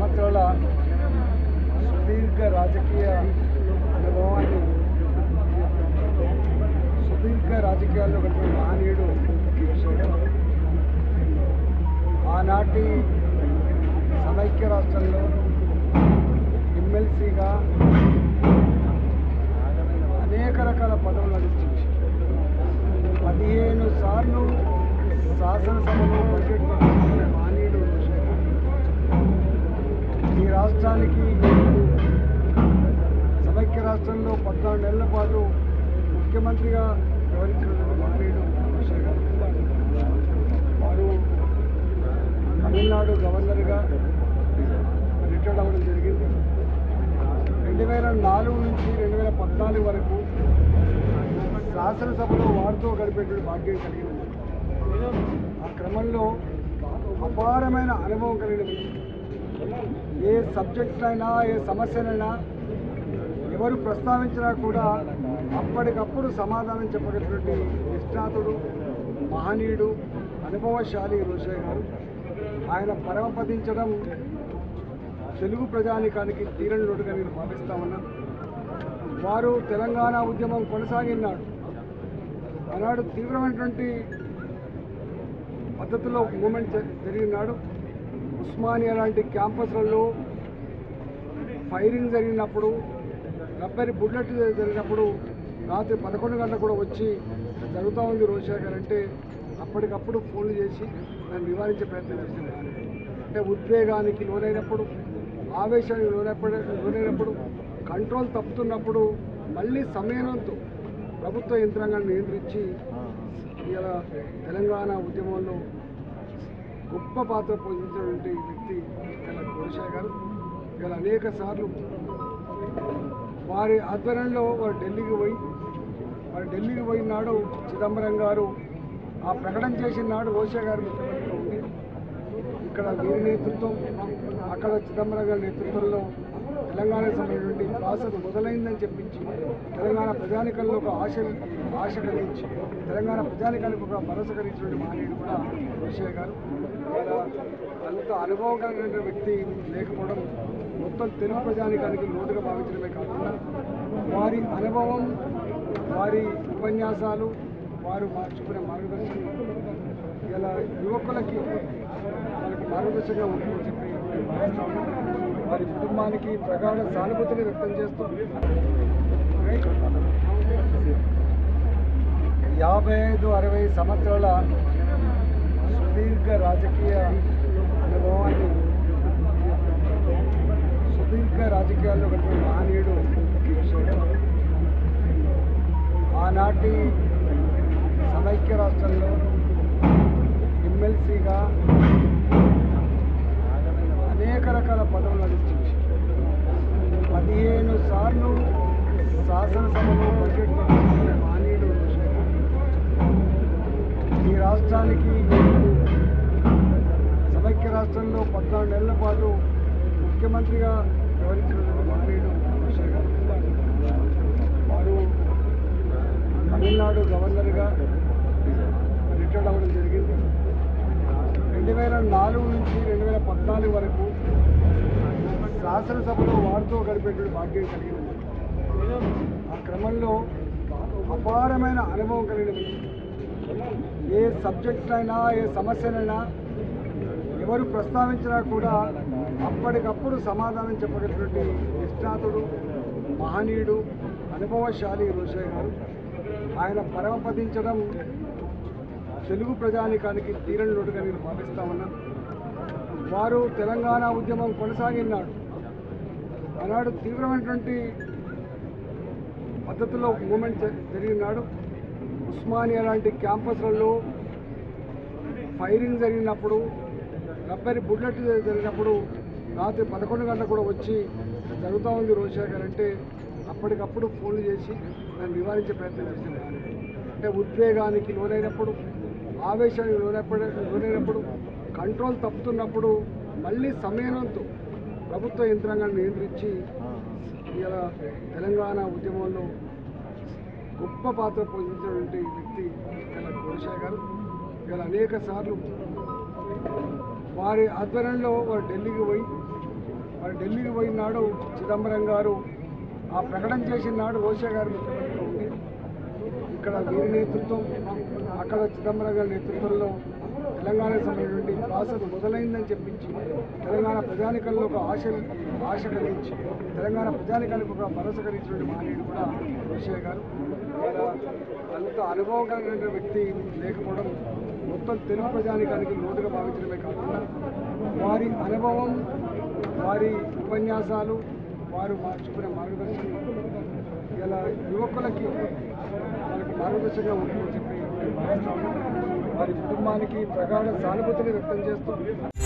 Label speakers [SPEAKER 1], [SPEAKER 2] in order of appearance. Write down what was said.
[SPEAKER 1] సంవత్సరాల సుదీర్ఘ రాజకీయ అనుభవాన్ని సుదీర్ఘ రాజకీయాల్లో గడిపిన మహనీయుడు కేశవ్. ఆనాటి సమైక్య రాష్ట్రంలో ఎమ్మెల్సీగా అనేక రకాల పదవులు నడిచింది పదిహేను సార్లు శాసనసభలో బడ్జెట్ ప్రకటించిన మహనీయుడు ఈ రాష్ట్రానికి సమైక్య రాష్ట్రంలో పద్నాలుగు నెలల పాటు ముఖ్యమంత్రిగా వ్యవహరించినటువంటి మహనీయుడు కేశవ్ గారు. వారు తమిళనాడు గవర్నర్గా రిటైర్డ్ అవ్వడం జరిగింది రెండు వేల నాలుగు నుంచి రెండు వేల పద్నాలుగు వరకు శాసనసభలో వారితో గడిపేటువంటి భాగ్యం కలిగింది ఆ క్రమంలో అపారమైన అనుభవం కలిగిన వ్యక్తి ఏ సబ్జెక్ట్ అయినా ఏ సమస్యనైనా ఎవరు ప్రస్తావించినా కూడా అప్పటికప్పుడు సమాధానం చెప్పగలిగినటువంటి నిష్ణాతుడు మహనీయుడు అనుభవశాలి రోషయ్య గారు ఆయన పరమపదించడం తెలుగు ప్రజానికానికి తీరని లోటుగా నేను భావిస్తా ఉన్నా వారు తెలంగాణ ఉద్యమం కొనసాగినాడు ఆనాడు తీవ్రమైనటువంటి పద్ధతిలో మూమెంట్ జ- జరిగినాడు ఉస్మానియా లాంటి క్యాంపస్లలో ఫైరింగ్ జరిగినప్పుడు రబ్బరి బుల్లెట్ జరిగినప్పుడు రాత్రి పదకొండు గంటలకు కూడా వచ్చి జరుగుతూ ఉంది రోషా గారు అంటే అప్పటికప్పుడు ఫోన్లు చేసి దాన్ని నివారించే ప్రయత్నం చేసేవారు అంటే ఉద్వేగానికి లోనైనప్పుడు ఆవేశానికి లోనప్పుడు లోనైనప్పుడు కంట్రోల్ తప్పుతున్నప్పుడు మళ్ళీ సంయమనంతో ప్రభుత్వ యంత్రాంగాన్ని నియంత్రించి ఇలా తెలంగాణ ఉద్యమంలో గొప్ప పాత్ర పోషించినటువంటి వ్యక్తి ఇలా కోడిషా గారు ఇలా అనేక సార్లు వారి ఆధ్వర్యంలో వారు ఢిల్లీకి పోయి వారు ఢిల్లీకి పోయినాడు చిదంబరం గారు ఆ ప్రకటన చేసిన నాడు రోషా గారు ముఖ్యమంత్రిగా ఉండి ఇక్కడ వీరి నేతృత్వం అక్కడ చిదంబరం గారి నేతృత్వంలో తెలంగాణకు సంబంధించినటువంటి ప్రాసెస్ మొదలైందని చెప్పించి తెలంగాణ ప్రజానికంలో ఒక ఆశ ఆశ కలిగించి తెలంగాణ ప్రజానికానికి ఒక భరోసా కలిగించినటువంటి మహనీయుడు కూడా రోషయ్య గారు ఇలా అంత అనుభవం కలిగిన వ్యక్తి లేకపోవడం మొత్తం తెలుగు ప్రజానికానికి లోటుగా భావించడమే కాకుండా వారి అనుభవం వారి ఉపన్యాసాలు వారు మార్చుకునే మార్గదర్శనం ఇలా యువకులకి మనకి మార్గదర్శకంగా ఉంటుందని చెప్పి నేను భావిస్తా ఉన్నాను. వారి కుటుంబానికి ప్రగాఢ సానుభూతిని వ్యక్తం చేస్తూ యాభై ఐదు అరవై సంవత్సరాల సుదీర్ఘ రాజకీయ అనుభవాన్ని సుదీర్ఘ రాజకీయాల్లో గడిపిన మహనీయుడు కేశవ్. ఆనాటి సమైక్య రాష్ట్రంలో ఎమ్మెల్సీగా అనేక రకాల పదవులు నడిచింది పదిహేను సార్లు శాసనసభలో బడ్జెట్ ప్రకటించిన మహనీయుడు కేశవ్ గారు. ఈ రాష్ట్రానికి సమైక్య రాష్ట్రంలో పద్నాలుగు నెలల పాటు ముఖ్యమంత్రిగా వ్యవహరించినటువంటి మహనీయుడు కేశవ్ గారు. వారు తమిళనాడు గవర్నర్గా రిటైర్డ్ అవ్వడం జరిగింది రెండు వేల నాలుగు నుంచి రెండు వేల పద్నాలుగు వరకు శాసనసభలో వారితో గడిపేటువంటి భాగ్యం కలిగింది ఆ క్రమంలో అపారమైన అనుభవం కలిగిన వ్యక్తి ఏ సబ్జెక్ట్ అయినా ఏ సమస్యనైనా ఎవరు ప్రస్తావించినా కూడా అప్పటికప్పుడు సమాధానం చెప్పగలిగినటువంటి నిష్ణాతుడు మహనీయుడు అనుభవశాలి రోషయ్య గారు ఆయన పరమపదించడం తెలుగు ప్రజానికానికి తీరని లోటుగా నేను భావిస్తా ఉన్నా వారు తెలంగాణ ఉద్యమం కొనసాగినాడు ఆనాడు తీవ్రమైనటువంటి పద్ధతిలో మూమెంట్ జ- జరిగినాడు ఉస్మానియా లాంటి క్యాంపస్లలో ఫైరింగ్ జరిగినప్పుడు రబ్బరి బుల్లెట్ జరిగినప్పుడు రాత్రి పదకొండు గంటలకు కూడా వచ్చి జరుగుతూ ఉంది రోషా గారు అంటే అప్పటికప్పుడు ఫోన్లు చేసి దాన్ని నివారించే ప్రయత్నం చేసేవారు అంటే ఉద్వేగానికి లోనైనప్పుడు ఆవేశానికి లోనప్పుడు లోనైనప్పుడు కంట్రోల్ తప్పుతున్నప్పుడు మళ్ళీ సంయమనంతో ప్రభుత్వ యంత్రాంగాన్ని నియంత్రించి ఇలా తెలంగాణ ఉద్యమంలో గొప్ప పాత్ర పోషించినటువంటి వ్యక్తి ఇలా కోడిషా గారు ఇలా అనేక సార్లు వారి ఆధ్వర్యంలో వారు ఢిల్లీకి పోయి మరి ఢిల్లీకి పోయిన నాడు చిదంబరం గారు ఆ ప్రకటన చేసిన నాడు రోషా గారు ముఖ్యమంత్రిగా ఉండి ఇక్కడ వీరి నేతృత్వం అక్కడ చిదంబరం గారి నేతృత్వంలో తెలంగాణకు సంబంధించిన ప్రాసెస్ మొదలైందని చెప్పించి తెలంగాణ ప్రజానికంలో ఒక ఆశ ఆశ కలిగించి తెలంగాణ ప్రజానికానికి ఒక భరోసా కలిగించిన మహనీయుడు కూడా రోషయ్య గారు ఇవాళ అంత అనుభవం కలిగిన వ్యక్తి లేకపోవడం మొత్తం తెలుగు ప్రజానికానికి లోటుగా భావించడమే కాకుండా వారి అనుభవం వారి ఉపన్యాసాలు వారు మాకు చూపిన మార్గదర్శనం ఇలా యువకులకి మనకి మార్గదర్శకంగా ఉంటుందని చెప్పి నేను భావిస్తా ఉన్నాను. వారి కుటుంబానికి ప్రగాఢ సానుభూతిని వ్యక్తం చేస్తూ